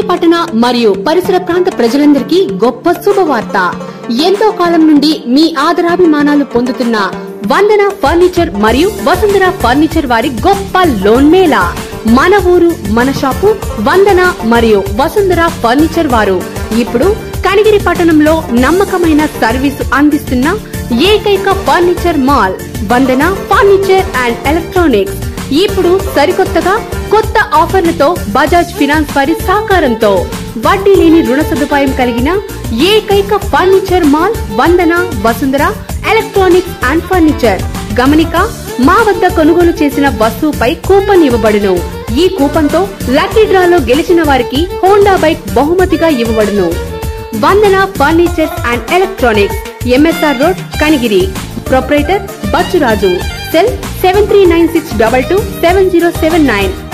పట్టణ మరియు పరిసర ప్రాంత ప్రజలందరికీ గొప్ప శుభవార్త ఎంతో కాలం నుండి మీ ఆదరాభిమానాలు పొందుతున్న వందన ఫర్నిచర్ మరియు వసుంధర ఫర్నిచర్ వారి గొప్ప లోన్ మేళా మన ఊరు మన షాపు వందన మరియు వసుంధర ఫర్నిచర్ వారు ఇప్పుడు కనిగిరి పట్టణంలో నమ్మకమైన సర్వీసు అందిస్తున్న ఏకైక furniture mall Vandana furniture and electronics ఇప్పుడు సరికొత్తగా కొత్త ఆఫర్లతో బజాజ్ ఫినాన్స్ వారి సహకారంతో వడ్డీ లేని రుణ సదుపాయం కలిగిన ఏకైక furniture mall Vandana Vasundhara electronics and furniture గమనిక మా వద్ద కొనుగోలు చేసిన వస్తువుపై కూపన్ ఇవ్వబడును ఈ కూపన్ తో లక్కీ డ్రాలో గెలిచిన వారికి హోండా బైక్ బహుమతిగా ఇవ్వబడును Vandana furnitures and electronics MSR road Kanigiri proprietor Bachchuraju cell seven three nine six double two seven zero seven nine